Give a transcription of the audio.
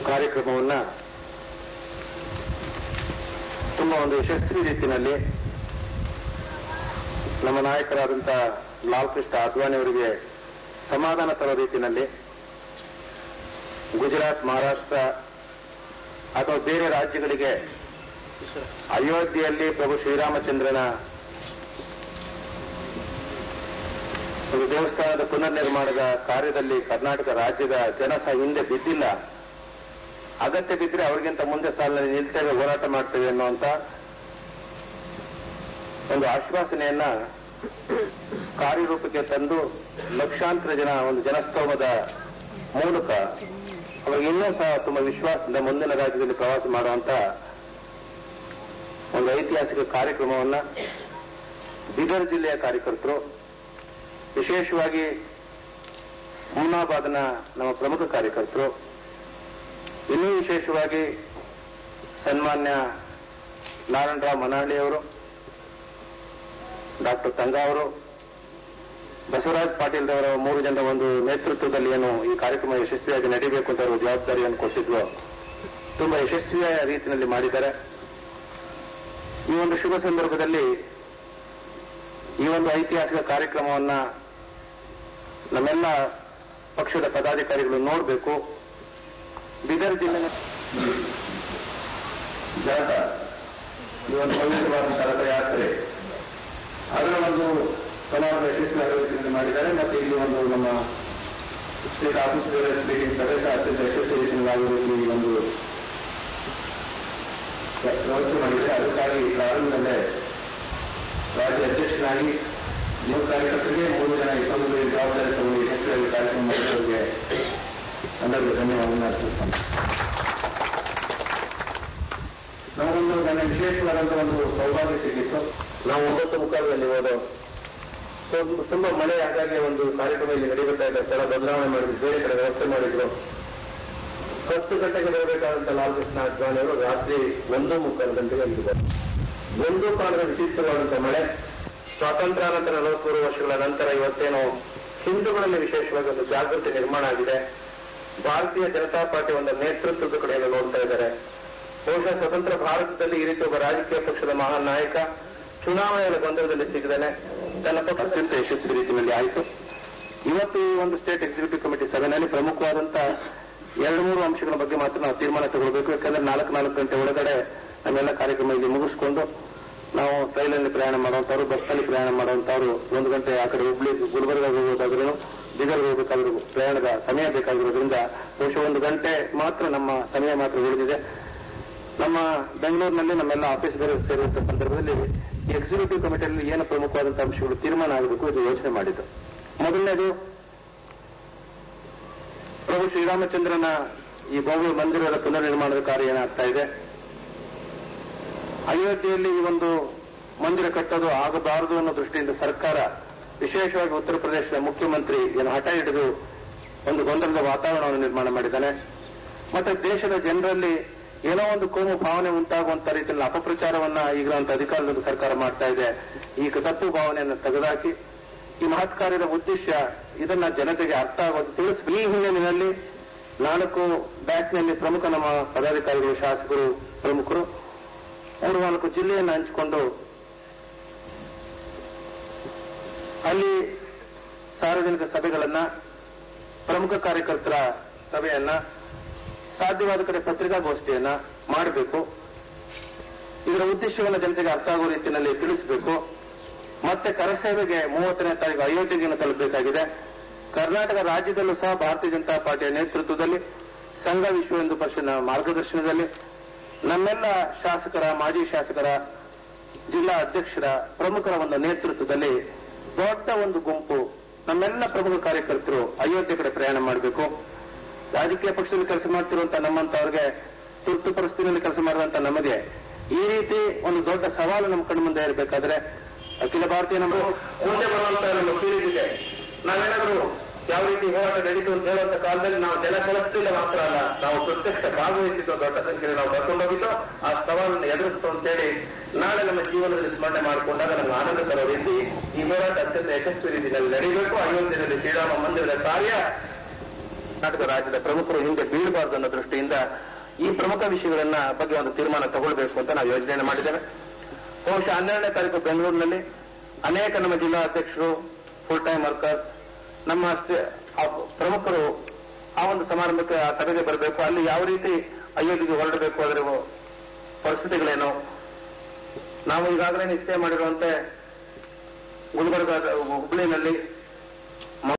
ಕಾರ್ಯಕ್ರಮವನ್ನ ತುಂಬಾ ಒಂದು ಯಶಸ್ವಿ ರೀತಿಯಲ್ಲಿ ನಮ್ಮ ನಾಯಕರಾದಂಥ ಲಾಲ್ ಕೃಷ್ಣ ಅದ್ವಾನಿ ಅವರಿಗೆ ಸಮಾಧಾನ ತರೋ ರೀತಿಯಲ್ಲಿ ಗುಜರಾತ್ ಮಹಾರಾಷ್ಟ್ರ ಅಥವಾ ಬೇರೆ ರಾಜ್ಯಗಳಿಗೆ ಅಯೋಧ್ಯೆಯಲ್ಲಿ ಪ್ರಭು ಶ್ರೀರಾಮಚಂದ್ರನ ಒಂದು ದೇವಸ್ಥಾನದ ಪುನರ್ ನಿರ್ಮಾಣದ ಕಾರ್ಯದಲ್ಲಿ ಕರ್ನಾಟಕ ರಾಜ್ಯದ ಜನ ಸಹ ಹಿಂದೆ ಬಿದ್ದಿಲ್ಲ ಅಗತ್ಯ ಬಿದ್ದರೆ ಅವರಿಗಿಂತ ಮುಂದೆ ಸಾಲಿನಲ್ಲಿ ನಿಲ್ತೇವೆ ಹೋರಾಟ ಮಾಡ್ತೇವೆ ಅನ್ನುವಂತ ಒಂದು ಆಶ್ವಾಸನೆಯನ್ನ ಕಾರ್ಯರೂಪಕ್ಕೆ ತಂದು ಲಕ್ಷಾಂತರ ಜನ ಒಂದು ಜನಸ್ತೋಮದ ಮೂಲಕ ಅವರಿಗೆ ಇನ್ನೂ ಸಹ ತುಂಬಾ ವಿಶ್ವಾಸದಿಂದ ಮುಂದಿನ ರಾಜ್ಯದಲ್ಲಿ ಪ್ರವಾಸ ಮಾಡುವಂತ ಒಂದು ಐತಿಹಾಸಿಕ ಕಾರ್ಯಕ್ರಮವನ್ನ ಬೀದರ್ ಜಿಲ್ಲೆಯ ಕಾರ್ಯಕರ್ತರು ವಿಶೇಷವಾಗಿ ಹುಮ್ನಾಬಾದ್ನ ನಮ್ಮ ಪ್ರಮುಖ ಕಾರ್ಯಕರ್ತರು ಇನ್ನೂ ವಿಶೇಷವಾಗಿ ಸನ್ಮಾನ್ಯ ನಾರಾಯಣರಾವ್ ಮನಾಳಿ ಅವರು ಡಾಕ್ಟರ್ ತಂಗಾ ಅವರು ಬಸವರಾಜ್ ಪಾಟೀಲ್ ಅವರ ಮೂರು ಜನರ ಒಂದು ನೇತೃತ್ವದಲ್ಲಿ ಏನು ಈ ಕಾರ್ಯಕ್ರಮ ಯಶಸ್ವಿಯಾಗಿ ನಡೀಬೇಕು ಅಂತ ಅವರು ಜವಾಬ್ದಾರಿಯನ್ನು ಕೊಟ್ಟಿದ್ರು ತುಂಬಾ ಯಶಸ್ವಿಯ ರೀತಿಯಲ್ಲಿ ಮಾಡಿದ್ದಾರೆ ಈ ಒಂದು ಶುಭ ಸಂದರ್ಭದಲ್ಲಿ ಈ ಒಂದು ಐತಿಹಾಸಿಕ ಕಾರ್ಯಕ್ರಮವನ್ನ ನಮ್ಮೆಲ್ಲ ಪಕ್ಷದ ಪದಾಧಿಕಾರಿಗಳು ನೋಡಬೇಕು ಬೀದರ್ ಜಿಲ್ಲೆ ಜಾತ ಈ ಒಂದು ಪವಿತ್ರವಾದಂತಹ ರಥಯಾತ್ರೆ ಅದರ ಒಂದು ಸಮಾರಂಭ ಯಶಸ್ವಿ ರೀತಿಯಲ್ಲಿ ಮಾಡಿದ್ದಾರೆ ಮತ್ತೆ ಇಲ್ಲಿ ಒಂದು ನಮ್ಮ ಸ್ಟೇಟ್ ಆಫೀಸರ್ ಮೀಟಿಂಗ್ ಸದಸ್ಯ ಅತ್ಯಂತ ಯಶಸ್ವಿ ರೀತಿಯಲ್ಲಿ ಆಗುವ ರೀತಿ ಈ ಒಂದು ವ್ಯವಸ್ಥೆ ಮಾಡಿದರೆ ಅದಕ್ಕಾಗಿ ಪ್ರಾರಂಭದಲ್ಲೇ ರಾಜ್ಯ ಅಧ್ಯಕ್ಷನಾಗಿ ಮೂರು ಕಾರ್ಯಕರ್ತರಿಗೆ ಮೂರು ಜನ ಇಪ್ಪತ್ತು ಜವಾಬ್ದಾರಿ ತಗೊಂಡು ಯಶಸ್ವಿಯಾಗಿ ಕಾರ್ಯಕ್ರಮ ಮಾಡಿದವರಿಗೆ ಎಲ್ಲರಿಗೂ ಧನ್ಯವಾದವನ್ನು ಅರ್ಪಿಸ್ತಾನೆ ನಮಗೊಂದು ನನ್ನ ವಿಶೇಷವಾದಂತಹ ಒಂದು ಸೌಭಾಗ್ಯ ಸಿಕ್ಕಿತ್ತು ನಾವು ಒಂಬತ್ತು ಮುಖಾಲದಲ್ಲಿ ಹೋದ ತುಂಬಾ ಮಳೆ ಹಾಗಾಗಿ ಒಂದು ಕಾರ್ಯಕ್ರಮ ಇಲ್ಲಿ ನಡೀಬೇಕಾದ ಸ್ಥಳ ಬದಲಾವಣೆ ಮಾಡಿದ್ರು ಬೇರೆ ಕಡೆ ವ್ಯವಸ್ಥೆ ಮಾಡಿದ್ರು ಹತ್ತು ಗಂಟೆಗೆ ಬರಬೇಕಾದಂತ ಲಾಲ್ ಕೃಷ್ಣ ಅಡ್ವಾಣಿ ಅವರು ರಾತ್ರಿ ಒಂದು ಮುಕ್ಕಾಲು ಗಂಟೆಗೆ ಅಲ್ಲಿದ್ದಾರೆ ಒಂದು ಕಾಲದ ವಿಚಿತ್ರವಾದಂತಹ ಮಳೆ ಸ್ವಾತಂತ್ರ್ಯಾನಂತರ ನಲವತ್ಮೂರು ವರ್ಷಗಳ ನಂತರ ಇವತ್ತೇನು ಹಿಂದೂಗಳಲ್ಲಿ ವಿಶೇಷವಾಗಿ ಒಂದು ಜಾಗೃತಿ ನಿರ್ಮಾಣ ಆಗಿದೆ ಭಾರತೀಯ ಜನತಾ ಪಾರ್ಟಿ ಒಂದು ನೇತೃತ್ವದ ಕಡೆಯನ್ನು ನೋಡ್ತಾ ಇದ್ದಾರೆ ಬಹುಶಃ ಸ್ವತಂತ್ರ ಭಾರತದಲ್ಲಿ ಈ ರೀತಿ ಒಬ್ಬ ರಾಜಕೀಯ ಪಕ್ಷದ ಮಹಾನ್ ನಾಯಕ ಚುನಾವಣೆಯ ಗೊಂದಲದಲ್ಲಿ ಸಿಗದೇನೆ ತನ್ನ ಪಕ್ಷ ಅತ್ಯಂತ ಯಶಸ್ವಿ ರೀತಿಯಲ್ಲಿ ಆಯಿತು ಇವತ್ತು ಈ ಒಂದು ಸ್ಟೇಟ್ ಎಕ್ಸಿಕ್ಯೂಟಿವ್ ಕಮಿಟಿ ಸಭೆಯಲ್ಲಿ ಪ್ರಮುಖವಾದಂತ ಎರಡು ಮೂರು ಅಂಶಗಳ ಬಗ್ಗೆ ಮಾತ್ರ ನಾವು ತೀರ್ಮಾನ ತಗೊಳ್ಬೇಕು ಯಾಕಂದ್ರೆ ನಾಲ್ಕು ನಾಲ್ಕು ಗಂಟೆ ಒಳಗಡೆ ನಮ್ಮೆಲ್ಲ ಕಾರ್ಯಕ್ರಮ ಇಲ್ಲಿ ಮುಗಿಸ್ಕೊಂಡು ನಾವು ರೈಲಲ್ಲಿ ಪ್ರಯಾಣ ಮಾಡುವಂತವ್ರು ಬಸ್ನಲ್ಲಿ ಪ್ರಯಾಣ ಮಾಡುವಂತವ್ರು ಒಂದು ಗಂಟೆ ಆ ಕಡೆ ಹುಬ್ಳಿ ಗುಲ್ಬರ್ಗ ಹೋಗೋದಾದ್ರೂ ಬೀದರ್ಗೆ ಹೋಗಬೇಕಾದ್ರೂ ಪ್ರಯಾಣದ ಸಮಯ ಬೇಕಾಗಿರೋದ್ರಿಂದ ಬಹುಶಃ ಒಂದು ಗಂಟೆ ಮಾತ್ರ ನಮ್ಮ ಸಮಯ ಮಾತ್ರ ಉಳಿದಿದೆ ನಮ್ಮ ಬೆಂಗಳೂರಿನಲ್ಲಿ ನಮ್ಮೆಲ್ಲ ಆಫೀಸ್ಗಳು ಸೇರುವಂತಹ ಸಂದರ್ಭದಲ್ಲಿ ಈ ಎಕ್ಸಿಕ್ಯೂಟಿವ್ ಕಮಿಟಿಯಲ್ಲಿ ಏನು ಪ್ರಮುಖವಾದಂತಹ ಅಂಶಗಳು ತೀರ್ಮಾನ ಆಗಬೇಕು ಇದು ಯೋಚನೆ ಮಾಡಿದ್ದು ಮೊದಲನೇದು ಪ್ರಭು ಶ್ರೀರಾಮಚಂದ್ರನ ಈ ಭವ್ಯ ಮಂದಿರದ ಪುನರ್ ನಿರ್ಮಾಣದ ಕಾರ್ಯ ಏನಾಗ್ತಾ ಇದೆ ಅಯೋಧ್ಯೆಯಲ್ಲಿ ಈ ಒಂದು ಮಂದಿರ ಕಟ್ಟೋದು ಆಗಬಾರದು ಅನ್ನೋ ದೃಷ್ಟಿಯಿಂದ ಸರ್ಕಾರ ವಿಶೇಷವಾಗಿ ಉತ್ತರ ಪ್ರದೇಶದ ಮುಖ್ಯಮಂತ್ರಿ ಏನು ಹಠ ಹಿಡಿದು ಒಂದು ಗೊಂದಲದ ವಾತಾವರಣವನ್ನು ನಿರ್ಮಾಣ ಮಾಡಿದ್ದಾನೆ ಮತ್ತೆ ದೇಶದ ಜನರಲ್ಲಿ ಏನೋ ಒಂದು ಕೋಮು ಭಾವನೆ ಉಂಟಾಗುವಂತ ರೀತಿಯಲ್ಲಿ ಅಪಪ್ರಚಾರವನ್ನ ಈಗಿರುವಂತಹ ಅಧಿಕಾರದಲ್ಲಿ ಸರ್ಕಾರ ಮಾಡ್ತಾ ಇದೆ ಈಗ ತಪ್ಪು ಭಾವನೆಯನ್ನು ತೆಗೆದುಹಾಕಿ ಈ ಮಹತ್ ಕಾರ್ಯದ ಉದ್ದೇಶ ಇದನ್ನ ಜನತೆಗೆ ಅರ್ಥ ಆಗೋದು ತಿಳಿಸ್ ಈ ಹಿನ್ನೆಲೆಯಲ್ಲಿ ನಾಲ್ಕು ಬ್ಯಾಚ್ನಲ್ಲಿ ಪ್ರಮುಖ ನಮ್ಮ ಪದಾಧಿಕಾರಿಗಳು ಶಾಸಕರು ಪ್ರಮುಖರು ಮೂರು ನಾಲ್ಕು ಜಿಲ್ಲೆಯನ್ನು ಹಂಚಿಕೊಂಡು ಅಲ್ಲಿ ಸಾರ್ವಜನಿಕ ಸಭೆಗಳನ್ನ ಪ್ರಮುಖ ಕಾರ್ಯಕರ್ತರ ಸಭೆಯನ್ನ ಸಾಧ್ಯವಾದ ಕಡೆ ಪತ್ರಿಕಾಗೋಷ್ಠಿಯನ್ನ ಮಾಡಬೇಕು ಇದರ ಉದ್ದೇಶವನ್ನು ಜನತೆಗೆ ಅರ್ಥ ಆಗುವ ರೀತಿಯಲ್ಲಿ ತಿಳಿಸಬೇಕು ಮತ್ತೆ ಕರಸೇವೆಗೆ ಮೂವತ್ತನೇ ತಾರೀಕು ಅಯೋಧ್ಯೆಗೆ ತಲುಪಬೇಕಾಗಿದೆ ಕರ್ನಾಟಕ ರಾಜ್ಯದಲ್ಲೂ ಸಹ ಭಾರತೀಯ ಜನತಾ ಪಾರ್ಟಿಯ ನೇತೃತ್ವದಲ್ಲಿ ಸಂಘ ವಿಶ್ವ ಹಿಂದೂ ಪರಿಷತ್ನ ಮಾರ್ಗದರ್ಶನದಲ್ಲಿ ನಮ್ಮೆಲ್ಲ ಶಾಸಕರ ಮಾಜಿ ಶಾಸಕರ ಜಿಲ್ಲಾ ಅಧ್ಯಕ್ಷರ ಪ್ರಮುಖರ ಒಂದು ನೇತೃತ್ವದಲ್ಲಿ ದೊಡ್ಡ ಒಂದು ಗುಂಪು ನಮ್ಮೆಲ್ಲ ಪ್ರಮುಖ ಕಾರ್ಯಕರ್ತರು ಅಯೋಧ್ಯೆ ಕಡೆ ಪ್ರಯಾಣ ಮಾಡಬೇಕು ರಾಜಕೀಯ ಪಕ್ಷದಲ್ಲಿ ಕೆಲಸ ಮಾಡ್ತಿರುವಂತ ನಮ್ಮಂತವ್ರಿಗೆ ತುರ್ತು ಪರಿಸ್ಥಿತಿಯಲ್ಲಿ ಕೆಲಸ ಮಾಡುವಂತ ನಮಗೆ ಈ ರೀತಿ ಒಂದು ದೊಡ್ಡ ಸವಾಲು ನಮ್ಮ ಕಣ್ಣು ಮುಂದೆ ಇರಬೇಕಾದ್ರೆ ಅಖಿಲ ಭಾರತೀಯ ನಮ್ಮ ಮುಂದೆ ಬರುವಂತ ನಮ್ಮ ಪೀಳಿಗೆಗೆ ನಾವೇನಾದ್ರೂ ಯಾವ ರೀತಿ ಹೋರಾಟ ನಡೀತು ಅಂತ ಹೇಳುವಂತ ಕಾಲದಲ್ಲಿ ನಾವು ಜನ ಕಳಿಸ್ತಿಲ್ಲ ಮಾತ್ರ ಅಲ್ಲ ನಾವು ಪ್ರತ್ಯಕ್ಷ ಭಾಗವಹಿಸಿದ್ದು ದೊಡ್ಡ ಸಂಖ್ಯೆಯಲ್ಲಿ ನಾವು ಕರ್ಕೊಂಡೋಗಿದ್ದು ಆ ಸವಾಲನ್ನು ಎದುರಿಸ್ತು ಅಂತೇಳಿ ನಾಳೆ ನಮ್ಮ ಜೀವನದಲ್ಲಿ ಸ್ಮರಣೆ ಮಾಡಿಕೊಂಡಾಗ ನಮ್ಗೆ ಆನಂದ ತರೋ ರೀತಿ ಈ ಹೋರಾಟ ಅತ್ಯಂತ ಯಶಸ್ವಿ ರೀತಿಯಲ್ಲಿ ನಡೀಬೇಕು ಅಯೋಧ್ಯೆಯಲ್ಲಿ ಶ್ರೀರಾಮ ಮಂದಿರದ ಕಾರ್ಯ ಕರ್ನಾಟಕ ರಾಜ್ಯದ ಪ್ರಮುಖರು ಹಿಂದೆ ಬೀಳಬಾರದು ಅನ್ನೋ ದೃಷ್ಟಿಯಿಂದ ಈ ಪ್ರಮುಖ ವಿಷಯಗಳನ್ನ ಬಗ್ಗೆ ಒಂದು ತೀರ್ಮಾನ ತಗೊಳ್ಬೇಕು ಅಂತ ನಾವು ಯೋಜನೆ ಮಾಡಿದ್ದೇವೆ ಬಹುಶಃ ಹನ್ನೆರಡನೇ ತಾರೀಕು ಬೆಂಗಳೂರಿನಲ್ಲಿ ಅನೇಕ ನಮ್ಮ ಜಿಲ್ಲಾ ಅಧ್ಯಕ್ಷರು ಫುಲ್ ಟೈಮ್ ವರ್ಕರ್ಸ್ ನಮ್ಮ ಸ್ಟೇ- ಆ ಪ್ರಮುಖರು ಆ ಒಂದು ಸಮಾರಂಭಕ್ಕೆ ಆ ಸಭೆಗೆ ಬರಬೇಕು ಅಲ್ಲಿ ಯಾವ ರೀತಿ ಅಯೋಧ್ಯೆಗೆ ಹೊರಡಬೇಕು ಅದರ ಪರಿಸ್ಥಿತಿಗಳೇನು ನಾವು ಈಗಾಗಲೇ ನಿಶ್ಚಯ ಮಾಡಿರುವಂತೆ ಗುಲ್ಬರ್ಗ ಹುಬ್ಬಳ್ಳಿನಲ್ಲಿ